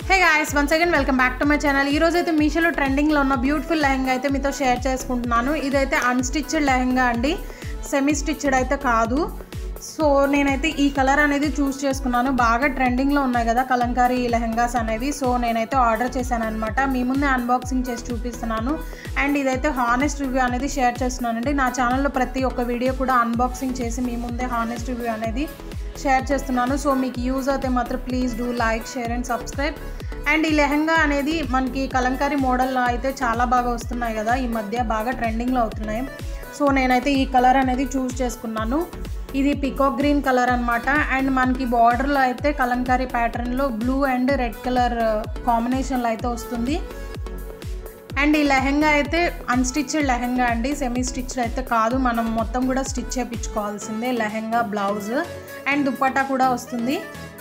hey guys once again welcome back to my channel ఈ రోజు అయితే మీషోలో ట్రెండింగ్లో ఉన్న బ్యూటిఫుల్ లెహంగా అయితే మీతో షేర్ చేసుకుంటున్నాను ఇదైతే అన్స్టిచ్డ్ లెహంగా అండి సెమీ స్టిచ్డ్ అయితే కాదు సో నేనైతే ఈ కలర్ అనేది చూస్ చేసుకున్నాను బాగా ట్రెండింగ్లో ఉన్నాయి కదా కలంకారీ లెహంగాస్ అనేవి సో నేనైతే ఆర్డర్ చేశాను అనమాట మీ ముందే అన్బాక్సింగ్ చేసి చూపిస్తున్నాను అండ్ ఇదైతే హానెస్ట్ రివ్యూ అనేది షేర్ చేస్తున్నానండి నా ఛానల్లో ప్రతి ఒక్క వీడియో కూడా అన్బాక్సింగ్ చేసి మీ ముందే హానెస్ట్ రివ్యూ అనేది షేర్ చేస్తున్నాను సో మీకు యూజ్ అయితే మాత్రం please do like share and subscribe and ఈ లెహంగా అనేది మనకి కలంకారీ మోడల్లో అయితే చాలా బాగా వస్తున్నాయి కదా ఈ మధ్య బాగా ట్రెండింగ్లో అవుతున్నాయి సో నేనైతే ఈ కలర్ అనేది చూస్ చేసుకున్నాను ఇది పికాక్ గ్రీన్ కలర్ అనమాట అండ్ మనకి బార్డర్లో అయితే కలంకారీ ప్యాటర్న్లో బ్లూ అండ్ రెడ్ కలర్ కాంబినేషన్లో అయితే వస్తుంది అండ్ ఈ లెహంగా అయితే అన్స్టిచ్డ్ లెహంగా అండి సెమీ స్టిచ్డ్ అయితే కాదు మనం మొత్తం కూడా స్టిచ్ చేయించుకోవాల్సిందే లెహంగా బ్లౌజ్ అండ్ దుప్పట్టా కూడా వస్తుంది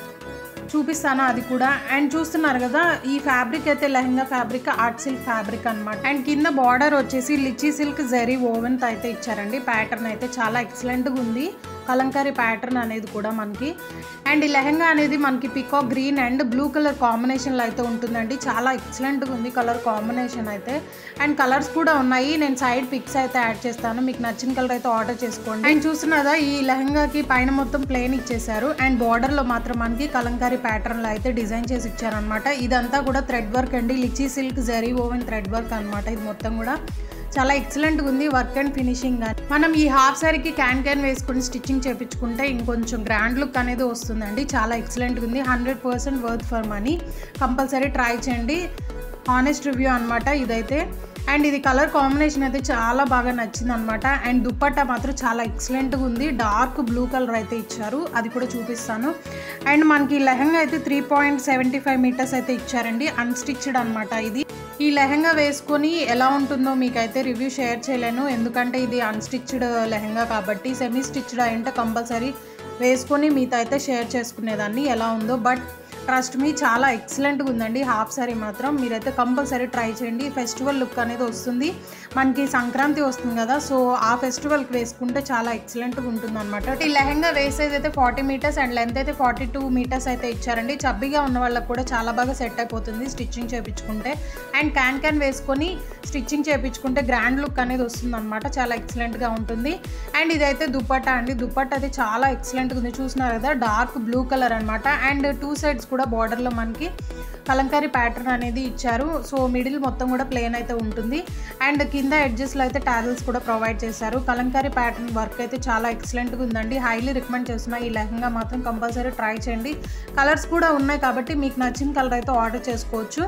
చూపిస్తాను అది కూడా అండ్ చూస్తున్నారు కదా ఈ ఫ్యాబ్రిక్ అయితే lehenga fabric art silk fabric అనమాట అండ్ కింద బార్డర్ వచ్చేసి లిచీ సిల్క్ జరీ ఓవెన్తో అయితే ఇచ్చారండి ప్యాటర్న్ అయితే చాలా ఎక్సలెంట్గా ఉంది కలంకారీ ప్యాటర్న్ అనేది కూడా మనకి అండ్ ఈ లెహంగా అనేది మనకి peacock green and blue colour కాంబినేషన్లో అయితే ఉంటుందండి చాలా ఎక్సలెంట్గా ఉంది కలర్ కాంబినేషన్ అయితే అండ్ కలర్స్ కూడా ఉన్నాయి నేను సైడ్ పిక్స్ అయితే యాడ్ చేస్తాను మీకు నచ్చిన కలర్ అయితే ఆర్డర్ చేసుకోండి అండ్ చూస్తున్నదా ఈ లెహంగాకి పైన మొత్తం ప్లేన్ ఇచ్చేసారు అండ్ బార్డర్లో మాత్రం మనకి కలంకారీ ప్యాటర్న్లో అయితే డిజైన్ చేసి ఇచ్చారనమాట ఇదంతా కూడా థ్రెడ్ వర్క్ అండి lichi silk zari woven thread work అనమాట ఇది మొత్తం కూడా చాలా ఎక్సలెంట్గా ఉంది వర్క్ అండ్ ఫినిషింగ్ మనం ఈ హాఫ్ సారీకి క్యాన్ క్యాన్ వేసుకుని స్టిచ్చింగ్ చేయించుకుంటే ఇంకొంచెం గ్రాండ్ లుక్ అనేది వస్తుందండి చాలా ఎక్సలెంట్గా ఉంది hundred percent worth for money compulsory try చేయండి హానెస్ట్ రివ్యూ అనమాట ఇదైతే అండ్ ఇది కలర్ కాంబినేషన్ అయితే చాలా బాగా నచ్చింది అనమాట అండ్ దుప్పట్టా మాత్రం చాలా ఎక్సలెంట్గా ఉంది డార్క్ బ్లూ కలర్ అయితే ఇచ్చారు అది కూడా చూపిస్తాను అండ్ మనకి లెహంగా అయితే three point seventy five metres అయితే ఇచ్చారండి అన్స్టిచ్డ్ అనమాట ఇది ఈ లెహంగా వేసుకొని ఎలా ఉంటుందో మీకైతే రివ్యూ షేర్ చేయలేను ఎందుకంటే ఇది అన్స్టిచ్డ్ లెహంగా కాబట్టి సెమీ స్టిచ్డ్ అయింటే కంపల్సరీ వేసుకొని మీతో అయితే షేర్ చేసుకునేదాన్ని ఎలా ఉందో బట్ ట్రస్ట్ మీ చాలా ఎక్సలెంట్గా ఉందండి హాఫ్ సారీ మాత్రం మీరైతే కంపల్సరీ ట్రై చేయండి ఫెస్టివల్ లుక్ అనేది వస్తుంది మనకి సంక్రాంతి వస్తుంది కదా సో ఆ ఫెస్టివల్కి వేసుకుంటే చాలా ఎక్సలెంట్గా ఉంటుంది అనమాట ఈ లెహంగా వేసేది అయితే ఫార్టీ మీటర్స్ అండ్ లెంత్ అయితే ఫార్టీ టూ మీటర్స్ అయితే ఇచ్చారండి చబ్బిగా ఉన్న వాళ్ళకి కూడా చాలా బాగా సెట్ అయిపోతుంది స్టిచ్చింగ్ చేయించుకుంటే అండ్ క్యాన్ క్యాన్ వేసుకొని స్టిచ్చింగ్ చేయించుకుంటే గ్రాండ్ లుక్ అనేది వస్తుంది అనమాట చాలా ఎక్సలెంట్గా ఉంటుంది అండ్ ఇదైతే దుప్పట్టా అండి దుప్పట్టా అయితే చాలా ఎక్సలెంట్గా ఉంది చూస్తున్నారు కదా డార్క్ బ్లూ కలర్ అనమాట అండ్ టూ సైడ్స్ కూడా బార్డర్లో మనకి కలంకారీ ప్యాటర్న్ అనేది ఇచ్చారు సో మిడిల్ మొత్తం కూడా ప్లేన్ అయితే ఉంటుంది అండ్ కింద ఎడ్జెస్లో అయితే టాజల్స్ కూడా ప్రొవైడ్ చేశారు కలంకారీ ప్యాటర్న్ వర్క్ అయితే చాలా ఎక్సలెంట్గా ఉందండి హైలీ రికమెండ్ చేస్తున్నా ఈ లెహంగా మాత్రం కంపల్సరీ ట్రై చేయండి కలర్స్ కూడా ఉన్నాయి కాబట్టి మీకు నచ్చిన కలర్ అయితే ఆర్డర్ చేసుకోవచ్చు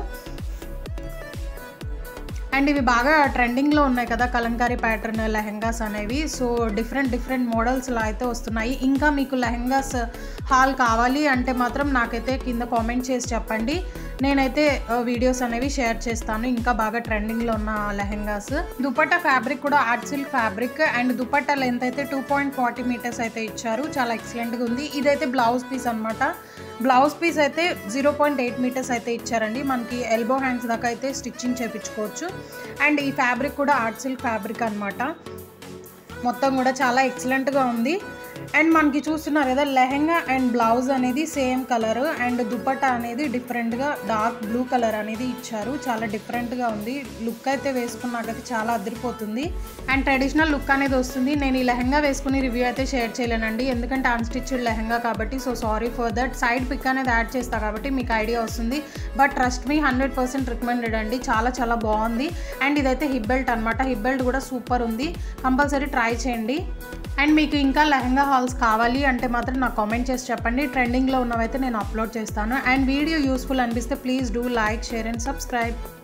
అండ్ ఇవి బాగా ట్రెండింగ్లో ఉన్నాయి కదా కలంకారీ ప్యాటర్న్ లెహంగాస్ అనేవి సో డిఫరెంట్ డిఫరెంట్ మోడల్స్లో అయితే వస్తున్నాయి ఇంకా మీకు లెహంగాస్ హాల్ కావాలి అంటే మాత్రం నాకైతే కింద కామెంట్ చేసి చెప్పండి నేనైతే వీడియోస్ అనేవి షేర్ చేస్తాను ఇంకా బాగా ట్రెండింగ్లో ఉన్న లెహంగాస్ దుపట్టా ఫ్యాబ్రిక్ కూడా art silk fabric and dupatta length అయితే టూ పాయింట్ ఫార్టీ మీటర్స్ అయితే ఇచ్చారు చాలా ఎక్సలెంట్గా ఉంది ఇదైతే బ్లౌజ్ పీస్ అనమాట బ్లౌజ్ పీస్ అయితే జీరో పాయింట్ ఎయిట్ మీటర్స్ అయితే ఇచ్చారండి మనకి ఎల్బో హ్యాండ్స్ దాకా అయితే స్టిచ్చింగ్ చేయించుకోవచ్చు అండ్ ఈ ఫ్యాబ్రిక్ కూడా ఆర్ట్ సిల్క్ ఫ్యాబ్రిక్ అనమాట మొత్తం కూడా చాలా ఎక్సలెంట్గా ఉంది అండ్ మనకి చూస్తున్నారు కదా లెహెంగా అండ్ బ్లౌజ్ అనేది సేమ్ కలర్ అండ్ దుపట్టా అనేది డిఫరెంట్గా డార్క్ బ్లూ కలర్ అనేది ఇచ్చారు చాలా డిఫరెంట్గా ఉంది లుక్ అయితే వేసుకున్నాకైతే చాలా అదిరిపోతుంది అండ్ ట్రెడిషనల్ లుక్ అనేది వస్తుంది నేను ఈ లెహంగా వేసుకుని రివ్యూ అయితే షేర్ చేయలేనండి ఎందుకంటే అన్స్టిచ్డ్ లెహంగా కాబట్టి so sorry for that side pic అనేది యాడ్ చేస్తా కాబట్టి మీకు ఐడియా వస్తుంది but trust me hundred percent recommended అండి చాలా చాలా బాగుంది అండ్ ఇదైతే హిప్ బెల్ట్ అనమాట హిప్ బెల్ట్ కూడా సూపర్ ఉంది కంపల్సరీ ట్రై చేయండి అండ్ మీకు ఇంకా లెహంగా హాల్స్ కావాలి అంటే మాత్రం నాకు కామెంట్ చేసి చెప్పండి ట్రెండింగ్లో ఉన్నవైతే నేను అప్లోడ్ చేస్తాను అండ్ వీడియో యూస్ఫుల్ అనిపిస్తే please do like share and subscribe